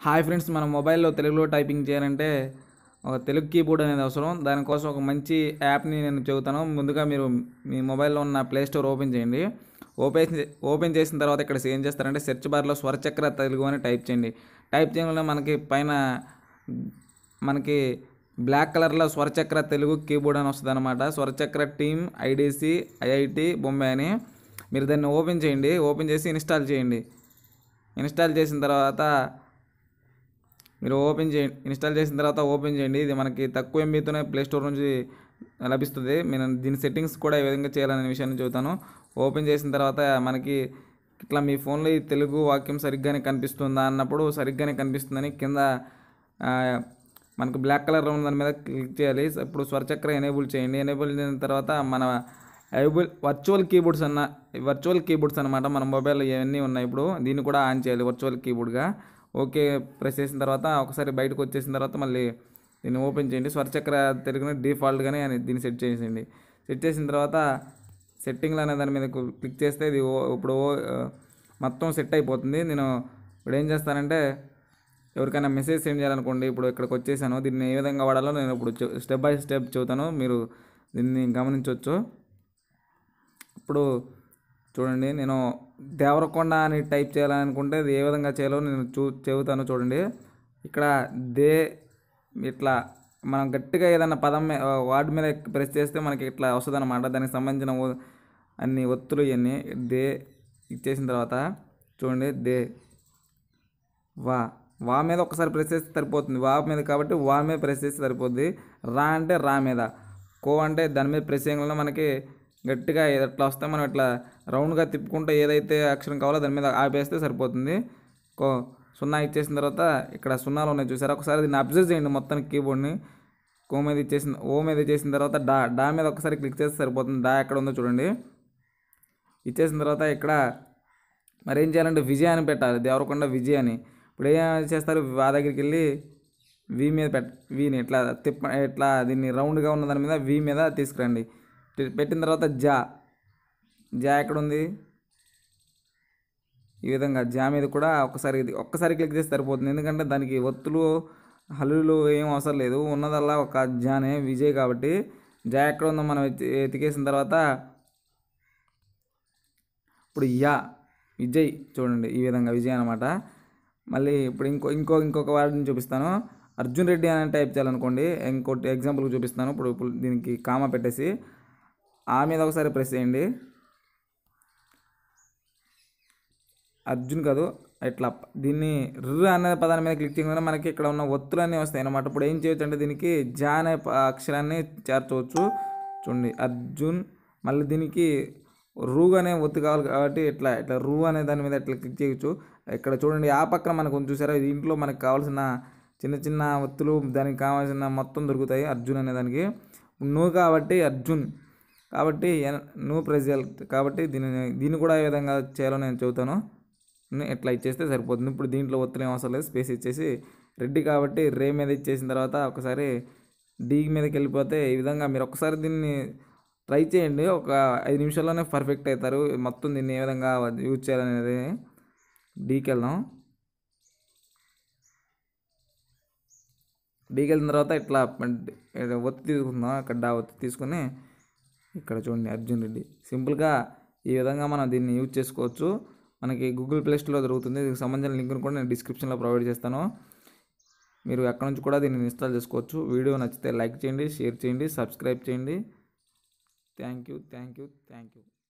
hi friends మన మొబైల్లో తెలుగులో టైపింగ్ చేయాలంటే ఒక తెలుగు కీబోర్డ్ అనేది అవసరం దానికోసం ఒక మంచి యాప్ని నేను చెబుతాను ముందుగా మీరు మీ మొబైల్లో ఉన్న ప్లే స్టోర్ ఓపెన్ చేయండి ఓపెన్ చే- ఓపెన్ చేసిన తర్వాత ఇక్కడ ఏం చేస్తారంటే సెర్చ్ బార్లో స్వరచక్ర తెలుగు అని టైప్ చేయండి టైప్ చేయడంలో మనకి పైన మనకి బ్లాక్ కలర్లో స్వరచక్ర తెలుగు కీబోర్డ్ అని వస్తుంది అనమాట Swarachakra team IDC IIT Bombay అని మీరు దాన్ని ఓపెన్ చేయండి ఓపెన్ చేసి ఇన్స్టాల్ చేయండి ఇన్స్టాల్ చేసిన తర్వాత మీరు ఓపెన్ చేయండి ఇన్స్టాల్ చేసిన తర్వాత ఓపెన్ చేయండి ఇది మనకి తక్కువ ఎంబీతోనే ప్లే స్టోర్ నుంచి లభిస్తుంది నేను దీని సెట్టింగ్స్ కూడా ఏ విధంగా చేయాలనే విషయాన్ని చెబుతాను ఓపెన్ చేసిన తర్వాత మనకి ఇట్లా మీ ఫోన్లో ఈ తెలుగు వాక్యం సరిగ్గానే కనిపిస్తుందా అన్నప్పుడు సరిగ్గానే కనిపిస్తుందని కింద ఆ, మనకు బ్లాక్ కలర్ ఉన్న దాని మీద క్లిక్ చేయాలి ఇప్పుడు స్వరచక్ర ఎనేబుల్ చేయండి ఎనేబుల్ చేసిన తర్వాత మన ఐబుల్ వర్చువల్ కీబోర్డ్స్ అన్న వర్చువల్ కీబోర్డ్స్ అనమాట మన మొబైల్లో ఇవన్నీ ఉన్నాయి ఇప్పుడు దీన్ని కూడా ఆన్ చేయాలి వర్చువల్ కీబోర్డ్గా ఓకే ప్రెస్ చేసిన తర్వాత ఒకసారి బయటకు వచ్చేసిన తర్వాత మళ్ళీ దీన్ని ఓపెన్ చేయండి స్వరచక్ర తెలుగుని డిఫాల్ట్గానే అని దీన్ని సెట్ చేసేయండి సెట్ చేసిన తర్వాత సెట్టింగ్లు అనే దాని మీద కు- క్లిక్ చేస్తే ఇది ఓ- ఇప్పుడు ఓ- ఆ, మొత్తం సెట్ అయిపోతుంది నేను ఇప్పుడు ఏం చేస్తానంటే ఎవరికైనా మెసేజ్ సెండ్ చేయాలనుకోండి ఇప్పుడు ఇక్కడికి వచ్చేసాను దీన్ని ఏ విధంగా వాడాలో నేను ఇప్పుడు చె- స్టెప్ బై స్టెప్ చెబుతాను మీరు దీన్ని గమనించవచ్చు ఇప్పుడు చూడండి నేను దేవరకొండ అని టైప్ చేయాలనుకుంటే అది ఏ విధంగా చేయాలో నేను చూ చెబుతాను చూడండి ఇక్కడ దే ఇట్లా మనం గట్టిగా ఏదైనా పదం మీ- వార్డ్ మీద ప్రెస్ చేస్తే మనకి ఇట్లా వస్తుంది అనమాట దానికి సంబంధించిన ఓ- అన్ని ఒత్తులు ఇవన్నీ దే ఇచ్చేసిన తర్వాత చూడండి దే వా వా మీద ఒకసారి ప్రెస్ చేస్తే సరిపోతుంది వా మీద కాబట్టి వా మీద ప్రెస్ చేస్తే సరిపోద్ది రా అంటే రా మీద కో అంటే దాని మీద ప్రెస్ చేయడంలో మనకి గట్టిగా ఎట్లా వస్తే మనం ఇట్లా రౌండ్గా తిప్పుకుంటే ఏదైతే అక్షరం కావాలో దాని మీద ఆపేస్తే సరిపోతుంది కో సున్నా ఇచ్చేసిన తర్వాత ఇక్కడ సున్నాలు ఉన్నాయి చూసారా ఒకసారి దీన్ని అబ్జర్వ్ చేయండి మొత్తానికి కీబోర్డ్ని కో మీద ఇచ్చేసిన ఓ మీద ఇచ్చేసిన తర్వాత డా డా మీద ఒకసారి క్లిక్ చేస్తే సరిపోతుంది డా ఎక్కడ ఉందో చూడండి ఇచ్చేసిన తర్వాత ఇక్కడ మరి ఏం చేయాలంటే విజయ అని పెట్టాలి దేవరకొండ విజయ్ అని ఇప్పుడు ఏం చేస్తారు వా దగ్గరికి వెళ్ళి వి మీద పెట్ట వీని ఇట్లా తిప్ప ఇట్లా దీన్ని రౌండ్గా ఉన్న దాని మీద వి మీద తీసుకురండి పె- పెట్టిన తర్వాత జా జా ఎక్కడ ఉంది ఈ విధంగా జా మీద కూడా ఒక్కసారి ఇది ఒక్కసారి క్లిక్ చేస్తే సరిపోతుంది ఎందుకంటే దానికి ఒత్తులు హల్లులు ఏం అవసరం లేదు ఉన్నదల్లా ఒక జానే విజయ్ కాబట్టి జా ఎక్కడ ఉందో మనం ఎత్తి- ఎతికేసిన తర్వాత ఇప్పుడు యా విజయ్ చూడండి ఈ విధంగా విజయ్ అనమాట మళ్ళీ ఇప్పుడు ఇంకో ఇంకో ఇంకొక వాడిని చూపిస్తాను అర్జున్ రెడ్డి అని టైప్ చేయాలనుకోండి ఇంకోటి ఎగ్జాంపుల్కి చూపిస్తాను ఇప్పుడు ఇప్పుడు దీనికి కామా పెట్టేసి ఆ మీద ఒకసారి ప్రెస్ చేయండి అర్జున్ కాదు ఇట్లా దీన్ని రు అనే పదాన్ని మీద క్లిక్ చేయగానే మనకి ఇక్కడ ఉన్న ఒత్తులు అన్నీ వస్తాయి అన్నమాట ఇప్పుడు ఏం చేయొచ్చు అంటే దీనికి జా అనే ప- అక్షరాన్ని చేర్చవచ్చు చూడండి అర్జున్ మళ్ళీ దీనికి రూ అనే ఒత్తు కావాలి కాబట్టి ఇట్లా ఇట్లా రూ అనే దాని మీద ఇట్లా క్లిక్ చేయొచ్చు ఇక్కడ చూడండి ఆ పక్కన మనకు ఉంది చూసారా దీంట్లో మనకు కావాల్సిన చిన్న చిన్న ఒత్తులు దానికి కావాల్సిన మొత్తం దొరుకుతాయి అర్జున్ అనే దానికి నువ్వు కాబట్టి అర్జున్ కాబట్టి ఎన్- నువ్వు ప్రెస్ చేయాలి కాబట్టి దీన్ని దీన్ని కూడా ఏ విధంగా చేయాలో నేను చెబుతాను ని- ఇట్లా ఇచ్చేస్తే సరిపోతుంది ఇప్పుడు దీంట్లో ఒత్తులు ఏం అవసరం లేదు స్పేస్ ఇచ్చేసి రెడ్డి కాబట్టి రే మీద ఇచ్చేసిన తర్వాత ఒకసారి డీ మీదకి వెళ్ళిపోతే ఈ విధంగా మీరు ఒకసారి దీన్ని ట్రై చేయండి ఒక ఐదు నిమిషాల్లోనే పర్ఫెక్ట్ అవుతారు మొత్తం దీన్ని ఏ విధంగా యూజ్ చేయాలనేది డీకి వెళ్దాం డీకి వెళ్ళిన తర్వాత ఇట్లా పం- ఇట్లా ఒత్తి తీసుకుందాం అక్కడ డా ఒత్తి తీసుకుని ఇక్కడ చూడండి అర్జున్ రెడ్డి సింపుల్గా ఈ విధంగా మనం దీన్ని యూజ్ చేసుకోవచ్చు మనకి గూగుల్ ప్లే స్టోర్లో దొరుకుతుంది దీనికి సంబంధించిన లింక్ను కూడా నేను డిస్క్రిప్షన్లో ప్రొవైడ్ చేస్తాను మీరు అక్కడ నుంచి కూడా దీన్ని ఇన్స్టాల్ చేసుకోవచ్చు వీడియో నచ్చితే లైక్ చేయండి షేర్ చేయండి సబ్స్క్రైబ్ చేయండి thank you thank you thank you